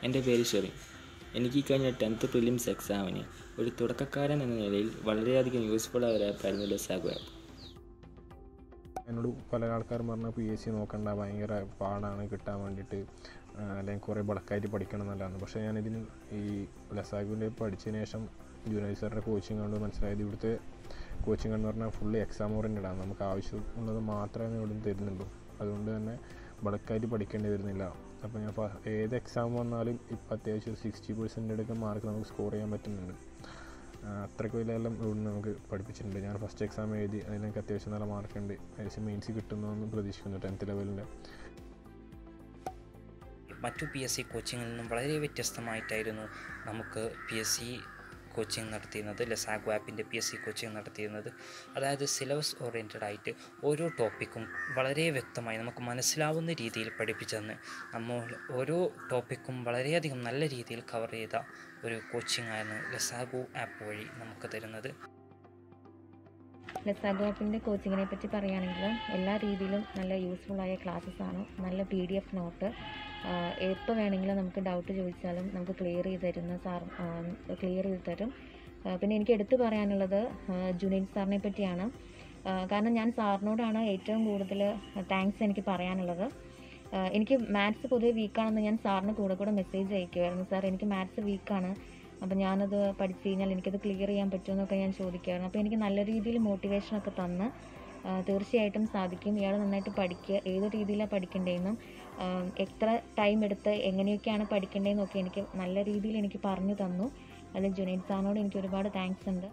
എൻ്റെ പേര് ഷെറിൻ എനിക്ക് ഈ കഴിഞ്ഞ ടെൻത്ത് പ്രിലിംസ് എക്സാമിന് ഒരു തുടക്കക്കാരൻ എന്ന നിലയിൽ വളരെയധികം യൂസ്ഫുൾ ആയ ഒരു ആപ്പായിരുന്നു ലെസാഗോ ആപ്പ് എന്നോട് പല ആൾക്കാരും പറഞ്ഞു പി എസ് സി നോക്കണ്ട ഭയങ്കര പാടാണ് കിട്ടാൻ വേണ്ടിയിട്ട് ആ, അല്ലെങ്കിൽ കുറേ ബളക്കായിട്ട് പഠിക്കണം എന്നല്ലാന്ന് പക്ഷേ ഞാനിതിന് ഈ ലസാഗുവിൻ്റെ പഠിച്ചതിന് ശേഷം ജൂനിയർ സാറിൻ്റെ കോച്ചിങ് കൊണ്ട് മനസ്സിലായത് ഇവിടുത്തെ കോച്ചിങ് എന്ന് പറഞ്ഞാൽ ഫുള്ള് എക്സാം ഓറിയൻറ്റഡ് ആണ് നമുക്ക് ആവശ്യമുള്ളത് മാത്രമേ ഇവിടെ തരുന്നുള്ളൂ അതുകൊണ്ട് തന്നെ ബളക്കായിട്ട് പഠിക്കേണ്ടി വരുന്നില്ല അപ്പോൾ ഞാൻ ഫ- ഏത് എക്സാം വന്നാലും ഇപ്പം അത്യാവശ്യം സിക്സ്റ്റി പെർസെൻറ്റ് എടുക്കാൻ മാർക്ക് നമുക്ക് സ്കോർ ചെയ്യാൻ പറ്റുന്നുണ്ട് ആ, അത്രയ്ക്ക് വലിയ എല്ലാം ഇവിടുന്ന് നമുക്ക് പഠിപ്പിച്ചിട്ടുണ്ട് ഞാൻ ഫസ്റ്റ് എക്സാം എഴുതി അതിനൊക്കെ അത്യാവശ്യം നല്ല മാർക്കുണ്ട് ഏകദേശം മെയിൻസ് കിട്ടുന്നതെന്ന് പ്രതീക്ഷിക്കുന്നു ടെൻത്ത് ലെവലിൻ്റെ മറ്റു പി എസ് സി കോച്ചിങ്ങിൽ നിന്നും വളരെ വ്യത്യസ്തമായിട്ടായിരുന്നു നമുക്ക് പി എസ് സി കോച്ചിങ് നടത്തിയിരുന്നത് ലസാഗോ ആപ്പിൻ്റെ പി എസ് സി കോച്ചിങ് നടത്തിയിരുന്നത് അതായത് സിലബസ് ഓറിയൻറ്റഡ് ആയിട്ട് ഓരോ ടോപ്പിക്കും വളരെ വ്യക്തമായി നമുക്ക് മനസ്സിലാവുന്ന രീതിയിൽ പഠിപ്പിച്ചെന്ന് നമ്മൾ ഓരോ ടോപ്പിക്കും വളരെയധികം നല്ല രീതിയിൽ കവർ ചെയ്ത ഒരു കോച്ചിങ് ആണ് ലസാഗോ ആപ്പ് വഴി നമുക്ക് തരുന്നത് ലെസാഗോ ആപ്പിൻ്റെ കോച്ചിങ്ങിനെ പറ്റി പറയുകയാണെങ്കിൽ എല്ലാ രീതിയിലും നല്ല യൂസ്ഫുൾ ആയ ക്ലാസ്സസ് ആണ് നല്ല പി ഡി എഫ് നോട്ട് എപ്പോൾ വേണമെങ്കിലും നമുക്ക് ഡൗട്ട് ചോദിച്ചാലും നമുക്ക് ക്ലിയർ ചെയ്ത് തരുന്ന സാർ ക്ലിയർ ചെയ്ത് തരും ആ, പിന്നെ എനിക്ക് എടുത്തു പറയാനുള്ളത് ജുനൈദ് സാറിനെ പറ്റിയാണ് ആ, കാരണം ഞാൻ സാറിനോടാണ് ഏറ്റവും കൂടുതൽ താങ്ക്സ് എനിക്ക് പറയാനുള്ളത് ആ, എനിക്ക് മാത്സ് പൊതുവെ വീക്കാണെന്ന് ഞാൻ സാറിന് കൂടെ കൂടെ മെസ്സേജ് അയക്കുമായിരുന്നു സാർ എനിക്ക് മാത്സ് വീക്കാണ് അപ്പോൾ ഞാനത് പഠിച്ചു കഴിഞ്ഞാൽ എനിക്കത് ക്ലിയർ ചെയ്യാൻ പറ്റുമെന്നൊക്കെ ഞാൻ ചോദിക്കുമായിരുന്നു അപ്പോൾ എനിക്ക് നല്ല രീതിയിൽ മോട്ടിവേഷനൊക്കെ തന്ന് ആ, തീർച്ചയായിട്ടും സാധിക്കും ഇയാൾ നന്നായിട്ട് പഠിക്കുക ഏത് രീതിയിലാണ് പഠിക്കേണ്ടതെന്നും ആ, എത്ര ടൈം എടുത്ത് എങ്ങനെയൊക്കെയാണ് പഠിക്കേണ്ടതെന്നൊക്കെ എനിക്ക് നല്ല രീതിയിൽ എനിക്ക് പറഞ്ഞു തന്നു അതിൽ ജുനൈദ് സാറിനോട് എനിക്ക് ഒരുപാട് താങ്ക്സ് ഉണ്ട്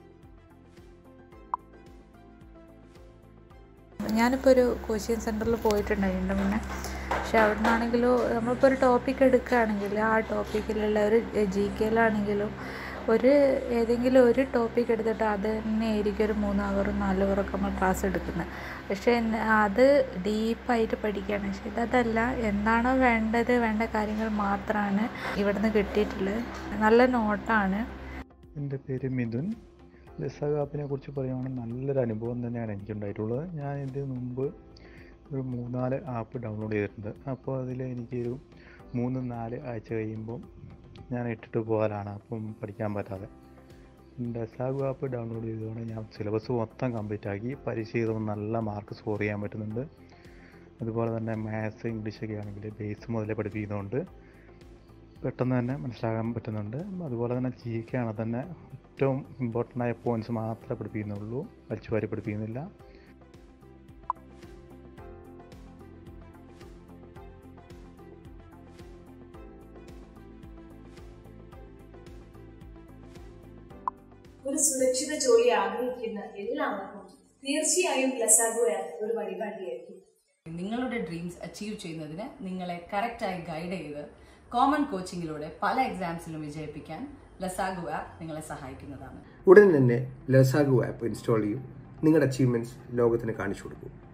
ഞാനിപ്പോൾ ഒരു കോച്ചിങ് സെൻറ്ററിൽ പോയിട്ടുണ്ടായിട്ടുണ്ട് മുന്നേ പക്ഷെ അവിടെ നിന്നാണെങ്കിലും നമ്മളിപ്പോൾ ഒരു ടോപ്പിക് എടുക്കുകയാണെങ്കിൽ ആ ടോപ്പിക്കിലുള്ള ഒരു ജി കെയിലാണെങ്കിലും ഒരു ഏതെങ്കിലും ഒരു ടോപ്പിക് എടുത്തിട്ട് അത് തന്നെ ആയിരിക്കും ഒരു മൂന്ന് അവറും നാല് അവറൊക്കെ നമ്മൾ ക്ലാസ് എടുക്കുന്നത് പക്ഷേ എന്ന- അത് ഡീപ്പായിട്ട് പഠിക്കുകയാണ് പക്ഷേ ഇതല്ല എന്താണോ വേണ്ടത് വേണ്ട കാര്യങ്ങൾ മാത്രമാണ് ഇവിടുന്ന് കിട്ടിയിട്ടുള്ളത് നല്ല നോട്ടാണ് എൻ്റെ പേര് മിഥുൻ ലസാഗ് ആപ്പിനെ കുറിച്ച് പറയുകയാണെങ്കിൽ നല്ലൊരു അനുഭവം തന്നെയാണ് എനിക്കുണ്ടായിട്ടുള്ളത് ഞാൻ ഇതിന് മുമ്പ് ഒരു മൂന്നാല് ആപ്പ് ഡൗൺലോഡ് ചെയ്തിട്ടുണ്ട് അപ്പോൾ അതിൽ എനിക്കൊരു മൂന്ന് നാല് ആഴ്ച കഴിയുമ്പോൾ ഞാൻ ഇട്ടിട്ട് പോകാനാണ് അപ്പം പഠിക്കാൻ പറ്റാതെ ലസാഗു ആപ്പ് ഡൗൺലോഡ് ചെയ്തതോടെ ഞാൻ സിലബസ് മൊത്തം കംപ്ലീറ്റ് ആക്കി പരീക്ഷ ചെയ്തപ്പോൾ നല്ല മാർക്ക് സ്കോർ ചെയ്യാൻ പറ്റുന്നുണ്ട് അതുപോലെ തന്നെ മാത്സ് ഇംഗ്ലീഷൊക്കെ ആണെങ്കിൽ ബേസ് മുതലേ പഠിപ്പിക്കുന്നതുകൊണ്ട് പെട്ടെന്ന് തന്നെ മനസ്സിലാക്കാൻ പറ്റുന്നുണ്ട് അതുപോലെ തന്നെ ജി കെ ആണ് തന്നെ ഏറ്റവും ഇമ്പോർട്ടൻ്റ് ആയ പോയിന്റ്സ് മാത്രമേ പഠിപ്പിക്കുന്നുള്ളൂ വലിച്ചുവാരി പഠിപ്പിക്കുന്നില്ല ഒരു സുരക്ഷിത ജോലി ആഗ്രഹിക്കുന്ന എല്ലാവർക്കും തീർച്ചയായും ലസാഗോ ആപ്പ് ഒരു വഴികാട്ടിയായിരിക്കും നിങ്ങളുടെ ഡ്രീംസ് അച്ചീവ് ചെയ്യുന്നതിന് നിങ്ങളെ കറക്റ്റായി ഗൈഡ് ചെയ്ത് കോമൺ കോച്ചിങ്ങിലൂടെ പല എക്സാംസിലും വിജയിപ്പിക്കാൻ ലസാഗു ആപ്പ് നിങ്ങളെ സഹായിക്കുന്നതാണ് ഉടൻ തന്നെ ലസാഗു ആപ്പ് ഇൻസ്റ്റാൾ ചെയ്യും നിങ്ങളുടെ അച്ചീവ്മെൻറ്റ്സ് ലോകത്തിന് കാണിച്ചു കൊടുക്കൂ